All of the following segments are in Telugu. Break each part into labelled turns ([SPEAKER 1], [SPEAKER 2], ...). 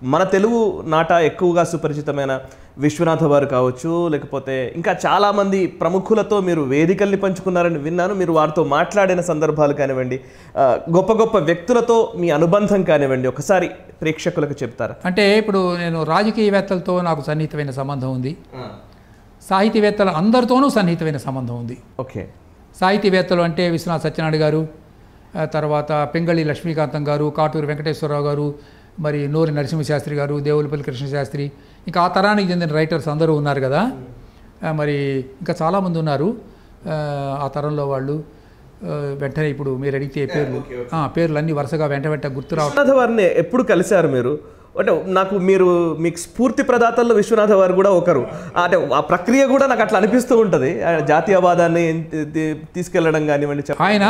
[SPEAKER 1] మన తెలుగు నాట ఎక్కువగా సుపరిచితమైన విశ్వనాథ వారు కావచ్చు లేకపోతే ఇంకా చాలామంది ప్రముఖులతో మీరు వేదికల్ని పంచుకున్నారని విన్నాను మీరు వారితో మాట్లాడిన సందర్భాలు కానివ్వండి ఆ, గొప్ప గొప్ప వ్యక్తులతో మీ అనుబంధం కానివ్వండి ఒకసారి ప్రేక్షకులకు చెప్తారా
[SPEAKER 2] అంటే ఇప్పుడు నేను రాజకీయవేత్తలతో నాకు సన్నిహితమైన సంబంధం ఉంది సాహితీవేత్తల అందరితోనూ సన్నిహితమైన సంబంధం ఉంది
[SPEAKER 1] ఓకే
[SPEAKER 2] సాహితీవేత్తలు అంటే విశ్వనాథ్ సత్యనారాయణ గారు ఆ తర్వాత పింగళి లక్ష్మీకాంతం గారు కాటూరు వెంకటేశ్వరరావు గారు మరి నూరి నరసింహశాస్త్రి గారు దేవులపల్లి కృష్ణశాస్త్రి ఇంకా ఆ తరానికి చెందిన రైటర్స్ అందరూ ఉన్నారు కదా ఆ, మరి ఇంకా చాలామంది ఉన్నారు ఆ, ఆ తరంలో వాళ్ళు ఆ, వెంటనే ఇప్పుడు మీరు అడిగితే పేర్లు ఆ, పేర్లు అన్నీ వరుసగా వెంట వెంట గుర్తు రావడం
[SPEAKER 1] విశ్వనాథ వారిని ఎప్పుడు కలిశారు మీరు అంటే నాకు మీరు మీకు స్ఫూర్తి ప్రదాతల్లో విశ్వనాథ వారు కూడా ఒకరు అంటే ఆ ప్రక్రియ కూడా నాకు అట్లా అనిపిస్తూ ఉంటుంది ఆయన జాతీయవాదాన్ని తీ- తీ- తీసుకెళ్లడం కానివ్వండి చెప్ప-
[SPEAKER 2] ఆయన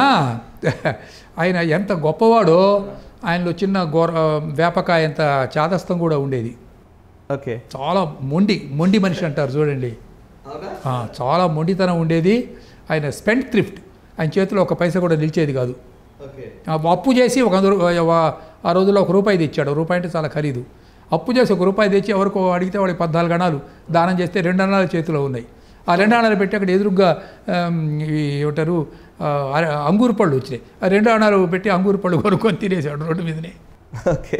[SPEAKER 2] ఆయన ఎంత గొప్పవాడో ఆయనలో చిన్న గోర వేపకాయ ఎంత చాదస్తం కూడా ఉండేది
[SPEAKER 1] ఓకే
[SPEAKER 2] చాలా మొండి మొండి మనిషి అంటారు చూడండి ఆ, చాలా మొండితనం ఉండేది ఆయన స్పెండ్ థ్రిఫ్ట్ ఆయన చేతిలో ఒక పైసా కూడా నిలిచేది కాదు
[SPEAKER 1] ఓకే
[SPEAKER 2] ఆ, అప్పు చేసి ఒక వంద రూ- ఆ- ఆ రోజుల్లో ఒక రూపాయి తెచ్చాడు రూపాయి అంటే చాలా ఖరీదు అప్పు చేసి ఒక రూపాయి తెచ్చి ఎవరికో అడిగితే వాడికి పద్నాలుగు అణాలు దానం చేస్తే రెండు అణాలు చేతిలో ఉన్నాయి ఆ రెండు అణాలు పెట్టి అక్కడ ఎదురుగ్గా ఆమ్, ఇవి ఏమంటారు ఆ, అర- అంగూరు పళ్ళు వచ్చినాయి ఆ రెండు అణాలు పెట్టి అంగూరు పళ్ళు కొనుక్కొని తినేసాడు రోడ్డు మీదనే
[SPEAKER 1] ఓకే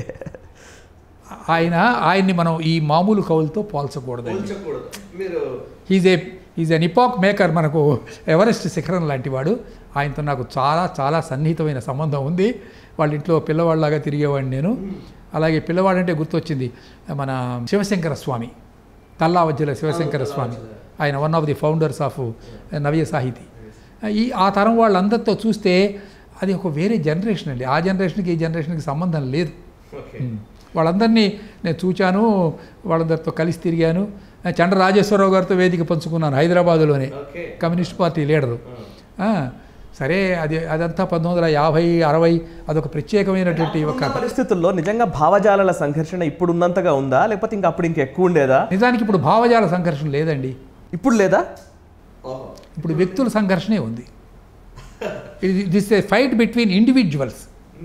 [SPEAKER 2] ఆయన ఆయన్ని మనం ఈ మామూలు కవులతో పోల్చకూడదండి
[SPEAKER 1] మీరు
[SPEAKER 2] is a is an epoch maker మనకు ఎవరెస్ట్ శిఖరం లాంటి వాడు ఆయనతో నాకు చాలా చాలా సన్నిహితమైన సంబంధం ఉంది వాళ్ళ ఇంట్లో పిల్లవాళ్ళలాగా తిరిగేవాడిని నేను అలాగే పిల్లవాడంటే గుర్తొచ్చింది మన శివశంకర స్వామి తల్లావజ్జల శివశంకర స్వామి ఆయన one of the founders of Navya Sahithi ఈ ఆ తరం వాళ్ళందరితో చూస్తే అది ఒక వేరే జనరేషన్ అండి ఆ జనరేషన్కి ఈ జనరేషన్కి సంబంధం లేదు
[SPEAKER 1] ఓకే
[SPEAKER 2] ఉమ్. వాళ్ళందరినీ నేను చూచాను వాళ్ళందరితో కలిసి తిరిగాను చండ్ర రాజేశ్వరరావు గారితో వేదిక పంచుకున్నాను హైదరాబాదులోనే
[SPEAKER 1] ఓకే
[SPEAKER 2] కమ్యూనిస్ట్ పార్టీ లీడరు ఆ, సరే అది అదంతా పంతొమ్మిది వందల యాభై అరవై అదొక ప్రత్యేకమైనటువంటి ఒక
[SPEAKER 1] పరిస్థితుల్లో నిజంగా భావజాలాల సంఘర్షణ ఇప్పుడు ఉన్నంతగా ఉందా లేకపోతే ఇంకా అప్పుడు ఇంకా ఎక్కువ ఉండేదా
[SPEAKER 2] నిజానికి ఇప్పుడు భావజాల సంఘర్షణ లేదండి
[SPEAKER 1] ఇప్పుడు లేదా
[SPEAKER 2] ఇప్పుడు వ్యక్తుల సంఘర్షణే ఉంది this a fight between individuals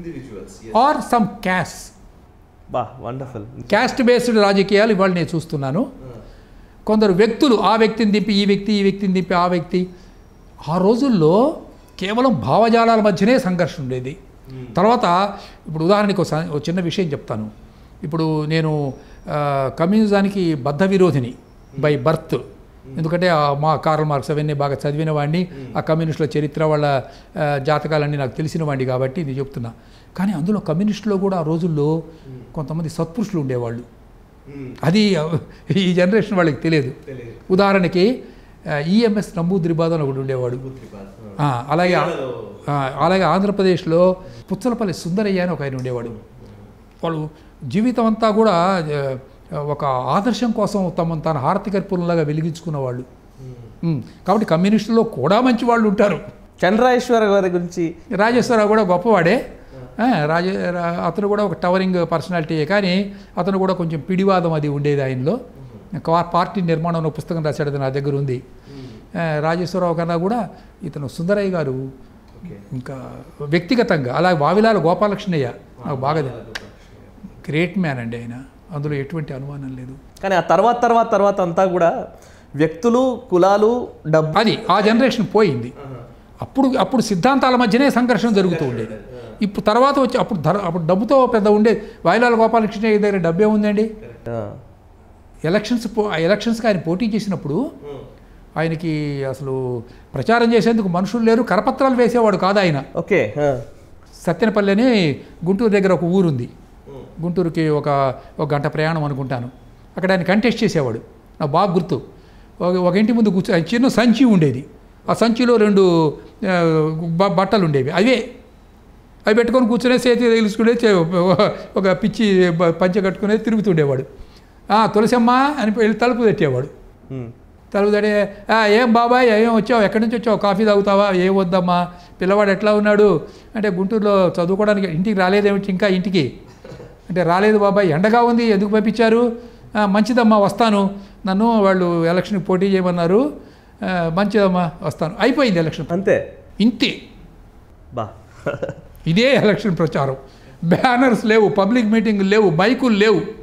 [SPEAKER 2] or some caste
[SPEAKER 1] బా వండర్ఫుల్
[SPEAKER 2] క్యాస్ట్ బేస్డ్ రాజకీయాలు ఇవాళ నేను చూస్తున్నాను కొందరు వ్యక్తులు ఆ వ్యక్తిని దింపి ఈ వ్యక్తి ఈ వ్యక్తిని దింపి ఆ వ్యక్తి ఆ రోజుల్లో కేవలం భావజాలాల మధ్యనే సంఘర్షణ ఉండేది తర్వాత ఇప్పుడు ఉదాహరణకి ఒక స- ఒక చిన్న విషయం చెప్తాను ఇప్పుడు నేను ఆ, కమ్యూనిజానికి బద్ధ విరోధిని బై బర్త్ ఎందుకంటే ఆ మా కార్ల్ మార్క్స్ అవన్నీ బాగా చదివిన వాడిని ఆ కమ్యూనిస్టుల చరిత్ర వాళ్ళ ఆ, జాతకాలన్నీ నాకు తెలిసిన వాడిని కాబట్టి ఇది చెప్తున్నా కానీ అందులో కమ్యూనిస్టులో కూడా ఆ రోజుల్లో కొంతమంది సత్పురుషులు ఉండేవాళ్ళు అది ఈ జనరేషన్ వాళ్ళకి తెలియదు ఉదాహరణకి ఈఎంఎస్ నంబూద్రిబాద్ అని ఒకడు ఉండేవాడు ఆ, అలాగే ఆ, అలాగే ఆంధ్రప్రదేశ్లో పుచ్చలపల్లి సుందరయ్య అని ఒక ఆయన ఉండేవాడు వాళ్ళు జీవితం అంతా కూడా ఆ, ఒక ఆదర్శం కోసం తమను తాను హారతి కర్పూరంలాగా వెలిగించుకున్న వాళ్ళు ఉమ్, కాబట్టి కమ్యూనిస్టులో కూడా మంచి వాళ్ళు ఉంటారు
[SPEAKER 1] చంద్రాయేశ్వర గారి గురించి
[SPEAKER 2] రాజేశ్వరరావు కూడా గొప్పవాడే ఆ, రాజే రా- అతను కూడా ఒక టవరింగ్ పర్సనాలిటీయే కానీ అతను కూడా కొంచెం పిడివాదం అది ఉండేది ఆయనలో కా- పార్టీ నిర్మాణం అనే పుస్తకం రాశాడు అది నా దగ్గర ఉంది ఆ, రాజేశ్వరరావు కన్నా కూడా ఇతను సుందరయ్య గారు ఇంకా వ్యక్తిగతంగా అలాగే వావిలాల గోపాలకృష్ణయ్య నాకు బాగా గ్రేట్ మ్యాన్ అండి ఆయన అందులో ఎటువంటి అనుమానం లేదు
[SPEAKER 1] కానీ ఆ తర్వాత తర్వాత తర్వాత అంతా కూడా వ్యక్తులు కులాలు డబ్బు
[SPEAKER 2] అది ఆ జనరేషన్ పోయింది అప్పుడు అప్పుడు సిద్ధాంతాల మధ్యనే సంఘర్షణ జరుగుతూ ఉండేది ఇప్పుడు తర్వాత వచ్చి అప్పుడు ధర అప్పుడు డబ్బుతో పెద్ద ఉండేది వాయిలాల గోపాలకృష్ణ దగ్గర డబ్బే ఉందండి
[SPEAKER 1] ఆ,
[SPEAKER 2] ఎలక్షన్స్ పో ఆ ఎలక్షన్స్కి ఆయన పోటీ చేసినప్పుడు ఆయనకి అసలు ప్రచారం చేసేందుకు మనుషులు లేరు కరపత్రాలు వేసేవాడు కాదు ఆయన
[SPEAKER 1] ఓకే ఆ,
[SPEAKER 2] సత్యనపల్లి అని గుంటూరు దగ్గర ఒక ఊరుంది గుంటూరుకి ఒక ఒక గంట ప్రయాణం అనుకుంటాను అక్కడ ఆయన కంటెస్ట్ చేసేవాడు నాకు బాగా గుర్తు ఒక ఒక ఇంటి ముందు కూర్చో ఆయన చిన్న సంచి ఉండేది ఆ సంచిలో రెండు ఆ, బ- బట్టలు ఉండేవి అవే అవి పెట్టుకొని కూర్చునే చేతి తెలుసుకునే ఒక పిచ్చి బ- పంచె కట్టుకునే తిరుగుతుండేవాడు "ఆ, తులసమ్మ అని వెళ్ళి తలుపు పెట్టేవాడు
[SPEAKER 1] ఉమ్,
[SPEAKER 2] తలుపు తడే "ఆ, ఏం బాబాయ్ ఏం వచ్చావు ఎక్కడి నుంచి వచ్చావు కాఫీ తాగుతావా ఏం వద్దమ్మా పిల్లవాడు ఎట్లా ఉన్నాడు అంటే గుంటూరులో చదువుకోవడానికి ఇంటికి రాలేదేమిటి ఇంకా ఇంటికి అంటే రాలేదు బాబాయ్ ఎండగా ఉంది ఎందుకు పంపించారు "ఆ, మంచిదమ్మా వస్తాను నన్ను వాళ్ళు ఎలక్షన్కి పోటీ చేయమన్నారు "ఆ, మంచిదమ్మా వస్తాను అయిపోయింది ఎలక్షన్
[SPEAKER 1] అంతే
[SPEAKER 2] ఇంతే
[SPEAKER 1] బా
[SPEAKER 2] ఇదే ఎలక్షన్ ప్రచారం బ్యానర్స్ లేవు పబ్లిక్ మీటింగ్ లేవు మైకులు లేవు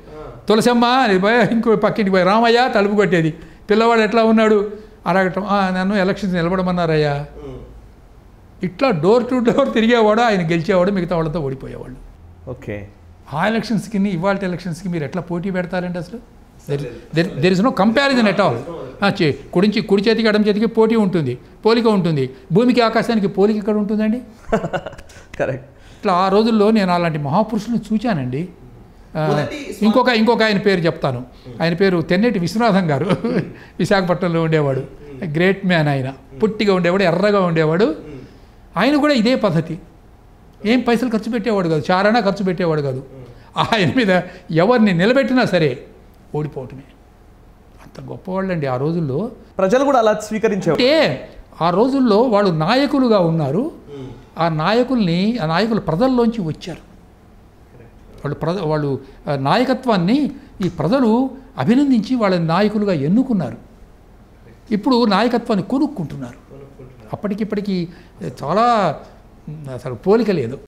[SPEAKER 2] తులసమ్మ అని పోయి ఇంకో పక్కింటికి పోయి రామయ్య తలుపు కొట్టేది పిల్లవాడు ఎట్లా ఉన్నాడు అడగటం "ఆ, నన్ను ఎలక్షన్స్ నిలబడమన్నారయ్యా ఇట్లా డోర్ టు డోర్ తిరిగేవాడు ఆయన గెలిచేవాడు మిగతా వాళ్ళతో ఓడిపోయేవాళ్ళు
[SPEAKER 1] ఓకే
[SPEAKER 2] ఆ ఎలక్షన్స్కి ఇవాళ ఎలక్షన్స్కి మీరు ఎట్లా పోటీ పెడతారండి అసలు there is no comparison at all కుడించి కుడి చేతికి ఎడమ చేతికి పోటీ ఉంటుంది పోలిక ఉంటుంది భూమికి ఆకాశానికి పోలిక ఎక్కడ ఉంటుందండి
[SPEAKER 1] కరెక్ట్
[SPEAKER 2] ఇట్లా ఆ రోజుల్లో నేను అలాంటి మహాపురుషులను చూచానండి ఆ, ఇంకొక ఇంకొక ఆయన పేరు చెప్తాను ఆయన పేరు తెన్నేటి విశ్వనాథం గారు విశాఖపట్నంలో ఉండేవాడు గ్రేట్ మ్యాన్ ఆయన పుట్టిగా ఉండేవాడు ఎర్రగా ఉండేవాడు ఆయన కూడా ఇదే పద్ధతి ఏం పైసలు ఖర్చు పెట్టేవాడు కాదు చారానా ఖర్చు పెట్టేవాడు కాదు ఆయన మీద ఎవరిని నిలబెట్టినా సరే ఓడిపోవటమే అంత గొప్పవాళ్ళండి ఆ రోజుల్లో
[SPEAKER 1] ప్రజలు కూడా అలా స్వీకరించేవారు
[SPEAKER 2] అంటే ఆ రోజుల్లో వాళ్ళు నాయకులుగా ఉన్నారు ఆ నాయకుల్ని ఆ నాయకులు ప్రజల్లోంచి వచ్చారు వాళ్ళు ప్రజ వాళ్ళు ఆ నాయకత్వాన్ని ఈ ప్రజలు అభినందించి వాళ్ళని నాయకులుగా ఎన్నుకున్నారు ఇప్పుడు నాయకత్వాన్ని కొనుక్కుంటున్నారు అప్పటికిప్పటికి చాలా మ్, అసలు పోలిక లేదు